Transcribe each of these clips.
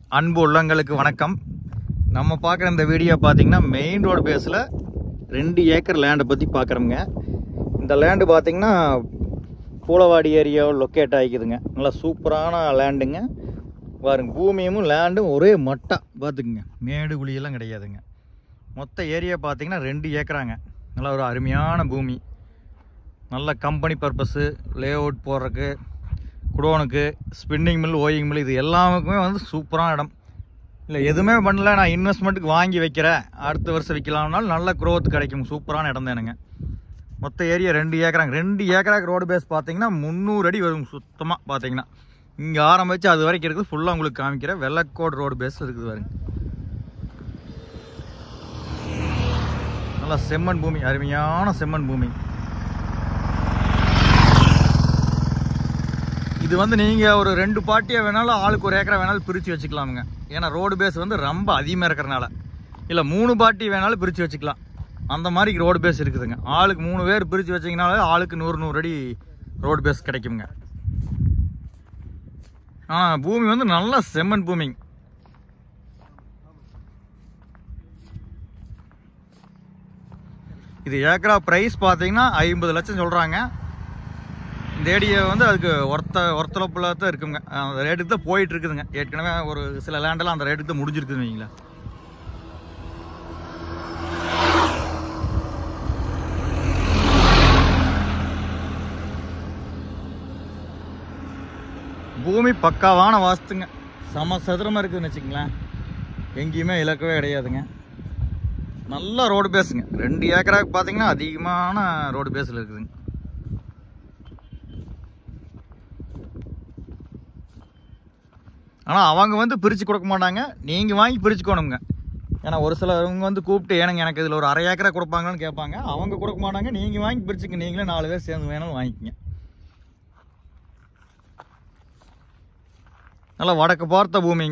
அன்பு உள்ளங்களுக்கு வணக்கம் நம்ம பார்க்குற இந்த வீடியோ பார்த்தீங்கன்னா மெயின் ரோடு பேஸில் ரெண்டு ஏக்கர் லேண்டை பற்றி பார்க்குறோங்க இந்த லேண்டு பார்த்தீங்கன்னா பூலவாடி ஏரியாவில் லொக்கேட் ஆகிக்குதுங்க நல்லா சூப்பரான லேண்டுங்க பாருங்க பூமியும் லேண்டும் ஒரே மட்டா பார்த்துக்குங்க மேடு குழியெல்லாம் கிடையாதுங்க மொத்த ஏரியா பார்த்தீங்கன்னா ரெண்டு ஏக்கராங்க நல்லா ஒரு அருமையான பூமி நல்ல கம்பெனி பர்பஸு லே அவுட் போடுறதுக்கு குடோனுக்கு ஸ்பின்னிங் மில் ஓயிங் மில் இது எல்லாமுக்குமே வந்து சூப்பரான இடம் இல்லை எதுவுமே பண்ணல நான் இன்வெஸ்ட்மெண்ட்டுக்கு வாங்கி வைக்கிறேன் அடுத்த வருஷம் விற்கலாம்னாலும் நல்ல growth கிடைக்கும் சூப்பரான இடம் தானுங்க மொத்த ஏரியா ரெண்டு ஏக்கராங்க ரெண்டு ஏக்கராக்கு ரோடு பேஸ் பார்த்தீங்கன்னா முந்நூறு அடி வரும் சுத்தமாக பார்த்தீங்கன்னா இங்கே ஆரம்பித்து அது வரைக்கும் இருக்குது ஃபுல்லாக உங்களுக்கு காமிக்கிறேன் வெள்ளக்கோடு ரோடு பேஸ் இருக்குது பாருங்க நல்லா செம்மண் பூமி அருமையான செம்மண் பூமி இது வந்து நீங்கள் ஒரு ரெண்டு பாட்டியை வேணாலும் ஆளுக்கு ஒரு ஏக்கரா வேணாலும் பிரித்து வச்சுக்கலாமுங்க ஏன்னா ரோடு பேஸ் வந்து ரொம்ப அதிகமாக இருக்கிறனால இல்லை மூணு பாட்டி வேணாலும் பிரித்து வச்சுக்கலாம் அந்த மாதிரி ரோடு பேஸ் இருக்குதுங்க ஆளுக்கு மூணு பேர் பிரித்து வச்சிங்கனாலே ஆளுக்கு நூறு நூறு அடி ரோடு பேஸ் கிடைக்குங்க ஆனால் பூமி வந்து நல்ல செம்மண் பூமிங்க இது ஏக்கரா ப்ரைஸ் பார்த்தீங்கன்னா ஐம்பது லட்சம் சொல்கிறாங்க இந்த ஏடியை வந்து அதுக்கு ஒருத்த ஒருத்தளப்பில் தான் இருக்குங்க அந்த ரேட்டுக்கு தான் போயிட்டு இருக்குதுங்க ஏற்கனவே ஒரு சில லேண்டெல்லாம் அந்த ரேட்டுக்கு தான் முடிஞ்சிருக்குதுன்னு வைங்களேன் பூமி பக்காவான வாஸ்துங்க சம சதுரமாக இருக்குதுன்னு வச்சுங்களேன் எங்கேயுமே இலக்கவே கிடையாதுங்க நல்ல ரோடு பேஸுங்க ரெண்டு ஏக்கராக்கு பார்த்தீங்கன்னா அதிகமான ரோடு பேஸில் இருக்குதுங்க ஆனால் அவங்க வந்து பிரித்து கொடுக்க மாட்டாங்க நீங்கள் வாங்கி பிரிச்சுக்கணுங்க ஏன்னா ஒரு சிலவங்க வந்து கூப்பிட்டு ஏனுங்க எனக்கு இதில் ஒரு அரை ஏக்கரா கொடுப்பாங்கன்னு கேட்பாங்க அவங்க கொடுக்க மாட்டாங்க நீங்கள் வாங்கி பிரிச்சுக்க நீங்களே நாலு பேர் சேர்ந்து வேணாலும் வாங்கிக்கங்க நல்லா வடக்கு பார்த்த பூமிங்க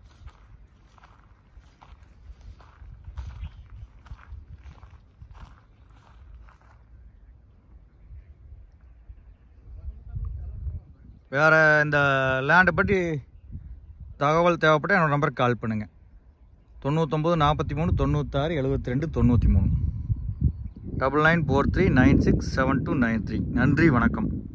வேற இந்த லேண்டை பற்றி தகவல் தேவைப்பட்ட என்னோட நம்பருக்கு கால் பண்ணுங்கள் தொண்ணூத்தொம்பது நாற்பத்தி மூணு தொண்ணூத்தாறு எழுபத்தி ரெண்டு தொண்ணூற்றி மூணு double nine four three nine six seven two nine three நன்றி வணக்கம்